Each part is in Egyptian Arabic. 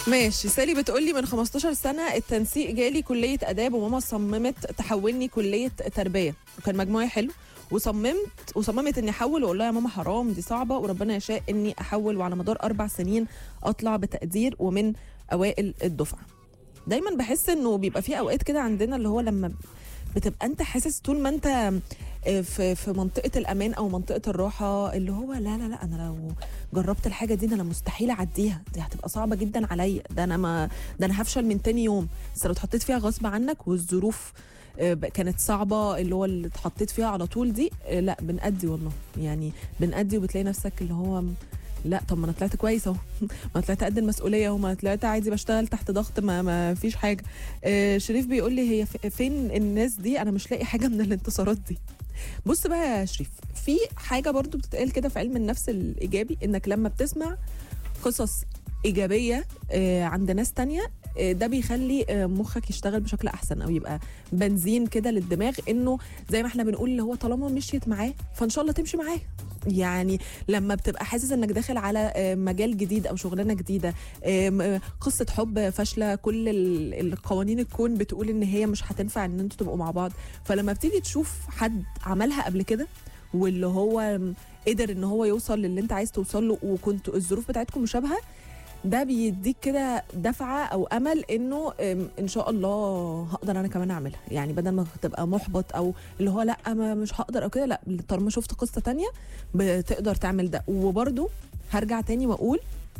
ماشي سالي بتقولي من 15 سنة التنسيق جالي كلية آداب وماما صممت تحولني كلية تربية وكان مجموعي حلو وصممت وصممت اني احول واقول لها يا ماما حرام دي صعبة وربنا يشاء اني احول وعلى مدار اربع سنين اطلع بتقدير ومن اوائل الدفعة دايما بحس انه بيبقى في اوقات كده عندنا اللي هو لما بتبقى انت حاسس طول ما انت في في منطقه الامان او منطقه الراحه اللي هو لا لا لا انا لو جربت الحاجه دي انا مستحيل اعديها دي هتبقى صعبه جدا عليا ده انا ما ده انا هفشل من تاني يوم بس لو اتحطيت فيها غصب عنك والظروف آه، كانت صعبه اللي هو اللي اتحطيت فيها على طول دي آه، لا بنأدي والله يعني بنأدي وبتلاقي نفسك اللي هو لا طب ما انا طلعت كويس اهو ما أنا طلعت قد المسؤوليه اهو ما أنا طلعت عادي بشتغل تحت ضغط ما ما فيش حاجه آه شريف بيقول لي هي ف- فين الناس دي انا مش لاقي حاجه من الانتصارات دي بص بقى يا شريف في حاجه برضو بتتقال كده في علم النفس الايجابي انك لما بتسمع قصص ايجابيه آه، عند ناس تانية آه، ده بيخلي آه، مخك يشتغل بشكل احسن او يبقى بنزين كده للدماغ انه زي ما احنا بنقول اللي هو طالما مشيت معاه فان شاء الله تمشي معاه يعني لما بتبقى حاسس انك داخل على آه، مجال جديد او شغلانه جديده آم، آه، قصه حب فاشله كل ال- القوانين الكون بتقول ان هي مش هتنفع ان انتوا تبقوا مع بعض فلما بتيجي تشوف حد عملها قبل كده واللي هو قدر ان هو يوصل للي انت عايز توصل له وكنتوا الظروف بتاعتكم مشابهه ده بيديك كده دفعه او امل انه ام، ان شاء الله هقدر انا كمان اعملها يعني بدل ما تبقى محبط او اللي هو لا ما مش هقدر او كده لا طالما شفت قصه تانية بتقدر تعمل ده وبرده هرجع تاني واقول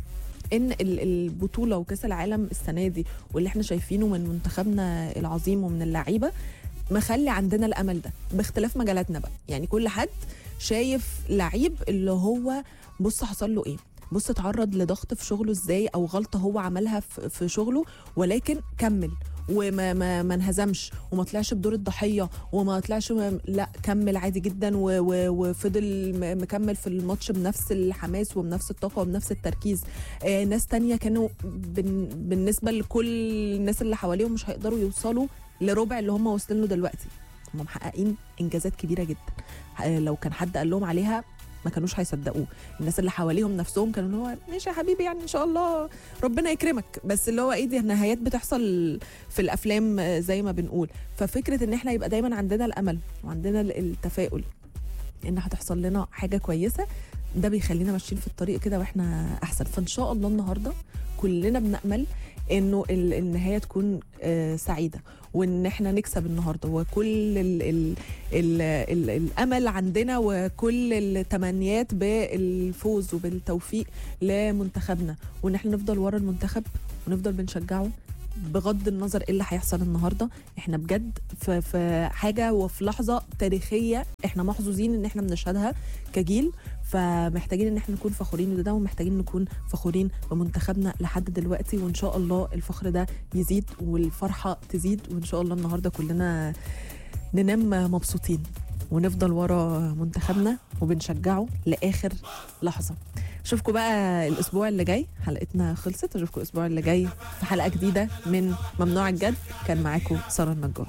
ان ال- البطوله وكاس العالم السنه دي واللي احنا شايفينه من منتخبنا العظيم ومن اللعيبه مخلي عندنا الامل ده باختلاف مجالاتنا بقى يعني كل حد شايف لعيب اللي هو بص حصل له ايه بص اتعرض لضغط في شغله ازاي او غلطه هو عملها في في شغله ولكن كمل وما ما ما انهزمش وما طلعش بدور الضحيه وما طلعش م- لا كمل عادي جدا و و وفضل م- مكمل في الماتش بنفس الحماس وبنفس الطاقه وبنفس التركيز آه ناس تانية كانوا بن بالنسبه لكل الناس اللي حواليهم مش هيقدروا يوصلوا لربع اللي هم واصلين له دلوقتي هم محققين انجازات كبيره جدا آه، لو كان حد قال لهم عليها ما كانوش هيصدقوه الناس اللي حواليهم نفسهم كانوا اللي هو ماشي يا حبيبي يعني ان شاء الله ربنا يكرمك بس اللي هو ايه دي نهايات بتحصل في الافلام آه، زي ما بنقول ففكره ان احنا يبقى دايما عندنا الامل وعندنا ال- التفاؤل ان هتحصل لنا حاجه كويسه ده بيخلينا ماشيين في الطريق كده واحنا احسن فان شاء الله النهارده كلنا بنامل انه ال- النهايه تكون آه، سعيده وان احنا نكسب النهارده وكل ال ال ال ال الامل عندنا وكل التمنيات بالفوز وبالتوفيق لمنتخبنا وان احنا نفضل ورا المنتخب ونفضل بنشجعه بغض النظر ايه اللي هيحصل النهارده احنا بجد في, في حاجه وفي لحظه تاريخيه احنا محظوظين ان احنا بنشهدها كجيل فمحتاجين ان احنا نكون فخورين بده ومحتاجين نكون فخورين بمنتخبنا لحد دلوقتي وان شاء الله الفخر ده يزيد والفرحه تزيد وان شاء الله النهارده كلنا ننام مبسوطين ونفضل ورا منتخبنا وبنشجعه لاخر لحظه اشوفكم بقى الاسبوع اللي جاي حلقتنا خلصت اشوفكم الاسبوع اللي جاي في حلقه جديده من ممنوع الجد كان معاكم ساره النجار